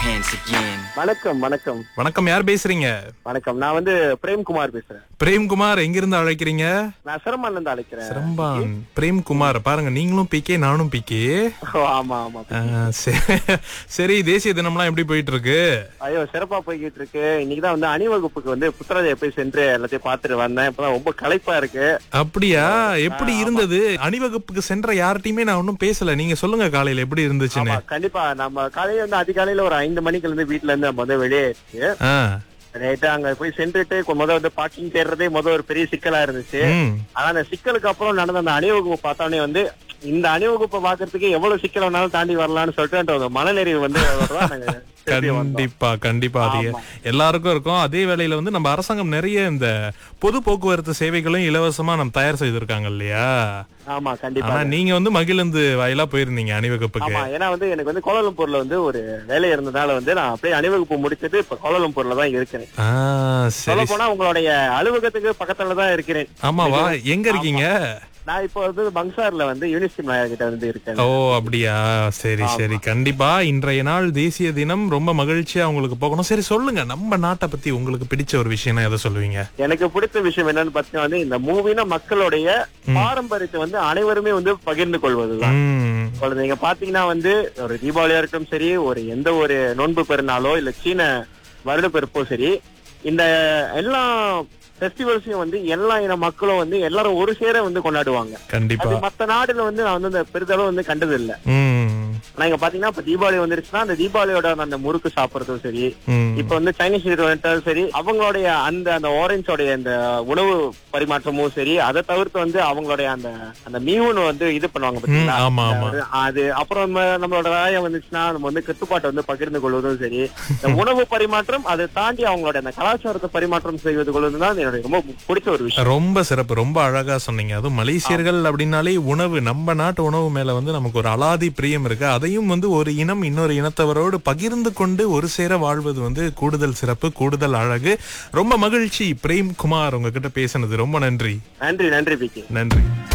hands again. வணக்கம் வணக்கம் வணக்கம் யார் பேசுறீங்க வணக்கம் நான் வந்து பிரேம்குமார் பேசுறேன் பிரேம்குமார் எங்கிருந்து அழைக்கிறீங்க நான் சிரமன்ல இருந்து அழைக்கிறேன் சிரம்பான் பிரேம்குமார் பாருங்க நீங்களும் பிகே நானும் பிகே ஓ, ஆமா ஆமா சரி தேசிய தினம்லாம் எப்படி போயிட்டு இருக்கு ஐயோ சிறப்பா போய்கிட்டு இருக்கு இன்னைக்குதான் வந்து அணிவகுப்புக்கு வந்து புத்தராஜை போய் சென்று எல்லாத்தையும் பார்த்துட்டு வந்தேன் இப்பதான் ரொம்ப களைப்பா இருக்கு அப்படியா எப்படி இருந்தது அணிவகுப்புக்கு சென்ற யார்கிட்டயுமே நான் ஒன்னும் பேசல நீங்க சொல்லுங்க காலையில எப்படி இருந்துச்சுன்னு ஆமா கண்டிப்பா நம்ம காலையில வந்து அதிகாலையில ஒரு ஐந்து மணிக்கு இருந்து வீட்டுல இருந்து நம்ம வந்து வெளியே ஆ, ரைட்டு அங்க போய் சென்றுட்டு கொ- முத வந்து பார்க்கிங் தேடுறதே முத ஒரு பெரிய சிக்கலா இருந்துச்சு ம், ஆனா அந்த சிக்கலுக்கு அப்புறம் நடந்த அந்த அணிவகுப்பு பார்த்தோன்னே வந்து இந்த அணிவகுப்பை பாக்குறதுக்கு எவ்வளவு சிக்கல் வேணாலும் தாண்டி வரலாம்னு சொல்லிட்டு அந்த ஒரு மனநிறைவு வந்து வரதான் நாங்க திருப்பி வந்தோம். கண்டிப்பா கண்டிப்பா அது ஆமா. எல்லாருக்கும் இருக்கும் அதே வேளையில வந்து நம்ம அரசாங்கம் நிறைய இந்த பொது போக்குவரத்து சேவைகளும் இலவசமா நம்ம தயார் செய்திருக்காங்க இல்லையா ஆமா கண்டிப்பா ஆனா நீங்க வந்து மகிழ்ந்து வாயிலா போயிருந்தீங்க அணிவகுப்புக்கு ஆமா ஏன்னா வந்து எனக்கு வந்து கோலாலம்பூர்ல வந்து ஒரு வேலை இருந்ததால வந்து நான் அப்படியே அணிவகுப்பு முடிச்சிட்டு இப்ப கோலாலம்பூர்ல தான் இருக்கிறேன் ஆ, சொல்ல சரி போனா உங்களுடைய அலுவலகத்துக்கு பக்கத்துல தான் இருக்கிறேன் ஆமாவா எங்க இருக்கீங்க நான் இப்போ வந்து பங்சார்ல வந்து யூனிவர்சிட்டி நாயர் கிட்ட வந்து இருக்கேன் ஓ அப்படியா சரி சரி கண்டிப்பா இன்றைய நாள் தேசிய தினம் ரொம்ப மகிழ்ச்சியா உங்களுக்கு போகணும் சரி சொல்லுங்க நம்ம நாட்டை பத்தி உங்களுக்கு பிடிச்ச ஒரு விஷயம்னா எதை சொல்லுவீங்க எனக்கு பிடித்த விஷயம் என்னன்னு பாத்தீங்கன்னா வந்து இந்த மூவினா மக்களுடைய பாரம்பரியத்தை வந்து அனைவருமே வந்து பகிர்ந்து கொள்வதுதான் ம், இப்பொழுது நீங்க பாத்தீங்கன்னா வந்து ஒரு தீபாவளியா இருக்கட்டும் சரி ஒரு எந்த ஒரு நோன்பு பெருநாளோ இல்ல சீன வருட பெருப்போ சரி இந்த எல்லா ஃபெஸ்டிவல்ஸையும் வந்து எல்லா இன மக்களும் வந்து எல்லாரும் ஒரு சேர வந்து கொண்டாடுவாங்க கண்டிப்பா அது மத்த நாடுல வந்து நான் வந்து அந்த பெரிதளவு வந்து கண்டது இல்ல ம், ஆனா இங்க பாத்தீங்கன்னா இப்ப தீபாவளி வந்துருச்சுன்னா அந்த தீபாவளியோட அந்த முறுக்கு சாப்பிடுறதும் சரி ம். இப்ப வந்து சைனீஸ் வந்துட்டாலும் சரி அவங்களுடைய அந்த அந்த ஆரஞ்சோடைய அந்த உணவு பரிமாற்றமும் சரி அதை தவிர்த்து வந்து அவங்களுடைய அந்த அந்த மீவுன்னு வந்து இது பண்ணுவாங்க ம், பாத்தீங்களா ஆமா ஆமா அது- அது அப்புறம் நம்ம நம்மளோட ராயம் வந்துச்சுன்னா நம்ம வந்து கட்டுப்பாட்டை வந்து பகிர்ந்து கொள்வதும் சரி இந்த உணவு பரிமாற்றம் அதை தாண்டி அவங்களோட அந்த கலாச்சாரத்தை பரிமாற்றம் செய்வது கொள்வதும் தான் என்னுடைய ரொம்ப பிடிச்ச ஒரு விஷயம் ரொம்ப சிறப்பு ரொம்ப அழகா சொன்னீங்க அதுவும் மலேசியர்கள் அப்படின்னாலே உணவு நம்ம நாட்டு உணவு மேல வந்து நமக்கு ஒரு அலாதி பிரியம் இருக்கு அதையும் வந்து ஒரு இனம் இன்னொரு இனத்தவரோடு பகிர்ந்து கொண்டு ஒரு சேர வாழ்வது வந்து கூடுதல் சிறப்பு கூடுதல் அழகு ரொம்ப மகிழ்ச்சி பிரேம் குமார் உங்ககிட்ட பேசினது ரொம்ப நன்றி நன்றி நன்றி பிகே நன்றி